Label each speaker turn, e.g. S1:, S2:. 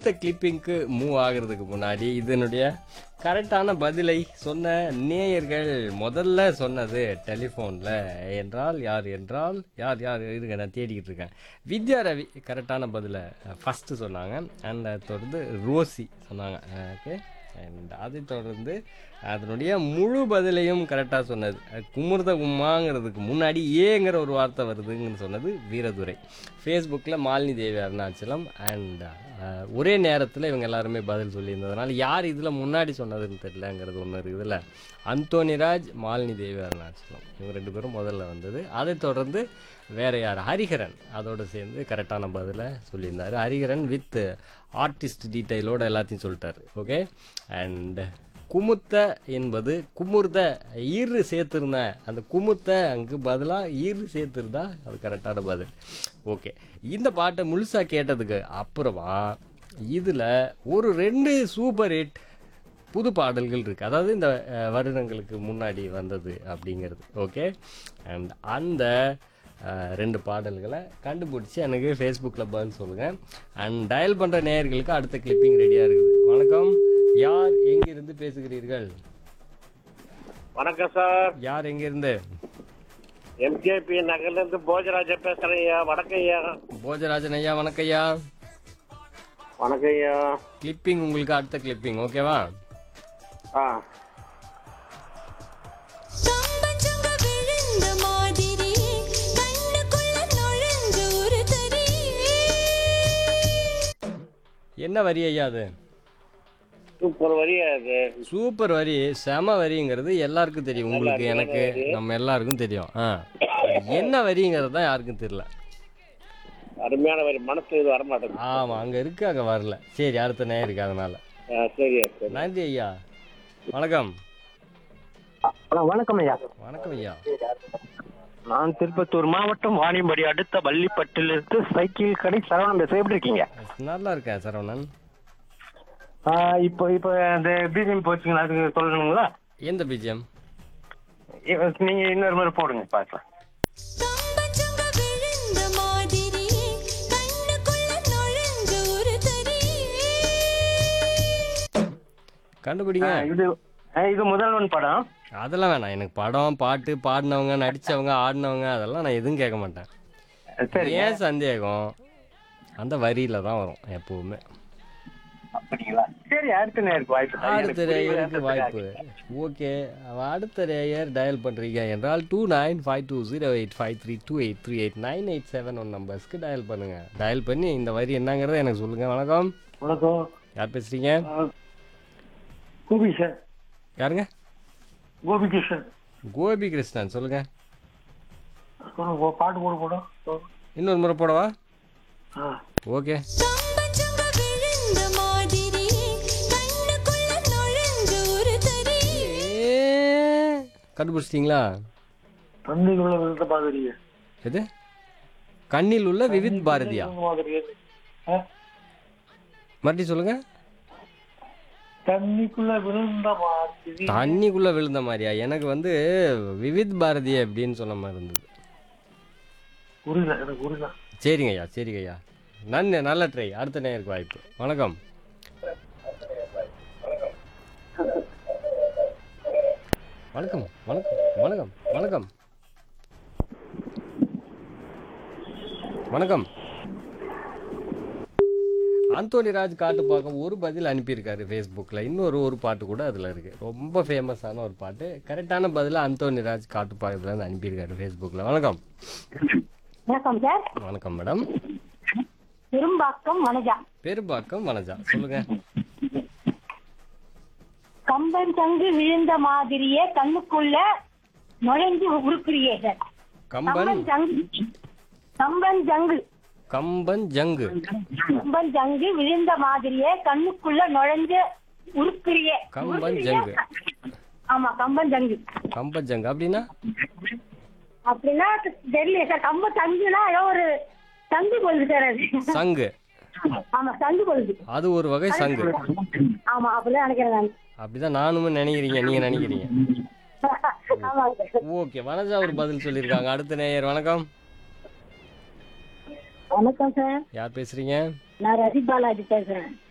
S1: அடுத்த கிளிப்பிங்க்கு மூவ் ஆகுறதுக்கு முன்னாடி இதனுடைய கரெக்டான பதிலை சொன்ன நேயர்கள் முதல்ல சொன்னது டெலிஃபோனில் என்றால் யார் என்றால் யார் யார் இருங்க நான் தேடிக்கிட்டு இருக்கேன் வித்யா ரவி கரெக்டான பதிலை ஃபஸ்ட்டு சொன்னாங்க அண்ட் தொடர்ந்து ரோசி சொன்னாங்க ஓகே அண்ட் அதை தொடர்ந்து அதனுடைய முழு பதிலையும் கரெக்டாக சொன்னது அது குமுர்த கும்மாங்கிறதுக்கு முன்னாடி ஏங்கிற ஒரு வார்த்தை வருதுங்கன்னு சொன்னது வீரதுரை ஃபேஸ்புக்கில் மாலினி தேவி அருணாச்சலம் அண்ட் ஒரே நேரத்தில் இவங்க எல்லாருமே பதில் சொல்லியிருந்ததுனால யார் இதில் முன்னாடி சொன்னதுன்னு தெரியலங்கிறது ஒன்று இருக்குதுல்ல அந்தோனிராஜ் மாலினி தேவி அருணாச்சலம் இவங்க ரெண்டு பேரும் முதல்ல வந்தது அதை தொடர்ந்து வேற யார் ஹரிஹரன் அதோடு சேர்ந்து கரெக்டான பதிலை சொல்லியிருந்தார் ஹரிஹரன் வித் ஆர்டிஸ்ட் டீட்டெயிலோட எல்லாத்தையும் சொல்லிட்டாரு ஓகே அண்ட் குமுத்த என்பது குமுர்த ஈறு சேர்த்துருந்தேன் அந்த குமுத்த அங்கு பதிலாக ஈறு சேர்த்துருந்தா அது கரெக்டான பதில் ஓகே இந்த பாட்டை முழுசாக கேட்டதுக்கு அப்புறமா இதில் ஒரு ரெண்டு சூப்பர் ஹிட் புது பாடல்கள் இருக்குது அதாவது இந்த அஹ், வருடங்களுக்கு முன்னாடி வந்தது அப்படிங்கிறது ஓகே அண்ட் அந்த அஹ், ரெண்டு பாடல்களை கண்டுபிடிச்சி எனக்கு ஃபேஸ்புக்கில் பதில் சொல்லுங்கள் அண்ட் டயல் பண்ணுற நேயர்களுக்கு அடுத்த கிளிப்பிங் ரெடியாக இருக்குது வணக்கம் யார் எங்கிருந்து பேசுகிறீர்கள்
S2: வணக்கம் சார்
S1: யார் எங்கிருந்து
S2: எம்கேபி நகர்ல இருந்து போஜராஜா பேசுறேன் ஐயா வணக்கம் ஐயா
S1: போஜராஜன் ஐயா வணக்கம் ஐயா
S2: வணக்கம் ஐயா
S1: கிளிப்பிங் உங்களுக்கு அடுத்த கிளிப்பிங் ஓகேவா
S2: ஆ
S3: கம்பஞ்சங்க விழுந்த மாதிரி கண்ணுக்குள்ள நுழைஞ்ச ஒரு தறி
S1: என்ன வரி ஐயா அது
S2: சூப்பர் வரியா அது
S1: சூப்பர் வரி செம வரிங்கிறது எல்லாருக்கும் தெரியும் உங்களுக்கு எனக்கு நம்ம எல்லாருக்கும் தெரியும் ஆ என்ன வரிங்கிறது தான் யாருக்கும் தெரியல
S2: அருமையான வரி மனசு இது வரமாட்டேங்குது
S1: ஆமாம் அங்கே இருக்கு அங்கே வரல சரி அடுத்த நேரம் இருக்கு அதனால
S2: ஆ, சரியா சரி
S1: நன்றி ஐயா வணக்கம்
S4: ஹலோ வணக்கம் ஐயா
S1: வணக்கம் ஐயா
S4: நான் திருப்பத்தூர் மாவட்டம் வாணியம்படி அடுத்த வள்ளிப்பட்டிலிருந்து சைக்கிள் கடை சரவணன் பேச எப்படி இருக்கீங்க
S1: நல்லா இருக்கேன் சரவணன்
S4: ஆ, இப்போ இப்போ அந்த பிஜிஎம் போச்சுங்களா அதுக்கு சொல்லணுங்களா
S1: எந்த பிஜிஎம்
S4: இ- நீங்க இன்னொரு முறை போடுங்க பார்க்கலாம்
S3: கம்பஞ்சங்க விழுந்த மாதிரி கண்ணுக்குள்ள நுழைஞ்ச ஒரு தறி
S1: கண்டுபிடிங்க
S4: ஆ, இது ஆ, இது முதல்வன் படம்
S1: அதெல்லாம் வேணாம் எனக்கு படம் பாட்டு பாடினவங்க நடிச்சவங்க ஆடினவங்க அதெல்லாம் நான் எதுவும் கேட்க மாட்டேன்
S4: சரி
S1: ஏன் சந்தேகம் அந்த வரியில தான் வரும் எப்பவுமே
S4: அப்படிங்களா சரி அடுத்த நேருக்கு வாய்ப்பு தரேன். எனக்கு
S1: அடுத்த
S4: புரியல,
S1: ரேயருக்கு வாய்ப்பு
S4: அதுக்காக.
S1: ஓகே அடுத்த ரேயர் டயல் பண்ணுறீங்க என்றால் two nine five two zero eight five three two eight three eight nine eight seven one நம்பர்ஸ்க்கு டயல் பண்ணுங்க டயல் பண்ணி இந்த வரி என்னங்கிறத எனக்கு சொல்லுங்க வணக்கம்
S4: வணக்கம்
S1: யார் பேசுறீங்க
S4: ஆ, கோபி சார்
S1: யாருங்க
S4: கோபி கிருஷ்ணன்
S1: கோபி கிருஷ்ணன் சொல்லுங்க
S4: சொல்லுங்க, பாட்டு போட போடும்
S1: இன்னொரு முறை போடவா ஓகே
S3: கம்பஞ்சங்க விழுந்த மாதிரி கண்ணுக்குள்ள நுழைஞ்ச ஒரு தறி
S1: கண்டுபிடிச்சிட்டிங்களா
S4: தண்ணிக்குள்ள விழுந்த மாதிரி
S1: எது கண்ணில் உள்ள விவித் பாரதியா
S4: மாதிரி
S1: மறுபடியும் சொல்லுங்க
S4: தண்ணிக்குள்ள விழுந்த மாதிரி
S1: தண்ணிக்குள்ள விழுந்த மாதிரியா எனக்கு வந்து விவித் பாரதி அப்படின்னு சொன்ன மாதிரி இருந்தது
S4: புரியல எனக்கு புரியல
S1: சரிங்க ஐயா சரிங்க ஐயா நன்றி நல்ல ட்ரை அடுத்த நேருக்கு வாய்ப்பு வணக்கம் வணக்கம் வணக்கம் வணக்கம் வணக்கம் வணக்கம் அந்தோனி ராஜ் காட்டு பார்க்க ஒரு பதில் அனுப்பியிருக்காரு ஃபேஸ்புக்கில் இன்னொரு ஒரு பாட்டு கூட அதில் இருக்குது ரொம்ப ஃபேமஸான ஒரு பாட்டு கரெக்டான பதிலை அந்தோனி ராஜ் காட்டு பார்க்கறதுலேருந்து அனுப்பியிருக்காரு ஃபேஸ்புக்கில் வணக்கம்
S5: வணக்கம் சார்
S1: வணக்கம் மேடம்
S5: பெரும்பாக்கம் வனஜா
S1: பெரும்பாக்கம் வனஜா சொல்லுங்க
S5: கம்பன் சங்கு விழுந்த மாதிரியே கண்ணுக்குள்ள நுழைஞ்சு உருக்குறியே சார்
S1: கம்பன்
S5: கம்பன் ஜங்கு கம்பன் ஜங்கு
S1: கம்பன் ஜங்கு
S5: கம்பன் ஜங்கு விழுந்த மாதிரியே கண்ணுக்குள்ள நுழைஞ்சு உருக்குறியே
S1: கம்பன் ஜங்கு
S5: ஆமா கம்பன் ஜங்கு
S1: கம்பன் ஜங்கு அப்படின்னா
S5: அப்படின்னா தெரியல சார் கம்ப சங்குனா ஏதோ ஒரு சங்கு கொள்ளுது சார் அது
S1: சங்கு
S5: ஆமா சங்கு கொள்ளுது
S1: அது ஒரு வகை சங்கு
S5: ஆமா அப்படிதான் நினைக்கிறேன் நான்
S1: அப்படிதான் நானுமே நினைக்கிறீங்க நீங்க நினைக்கிறீங்க
S5: ஆமா சார்
S1: ஓகே வனஜா ஒரு பதில் சொல்லியிருக்காங்க அடுத்த நேயர் வணக்கம்
S5: வணக்கம் சார்
S1: யார் பேசுறீங்க
S5: நான் ரசி பாலாஜி பேசுறேன்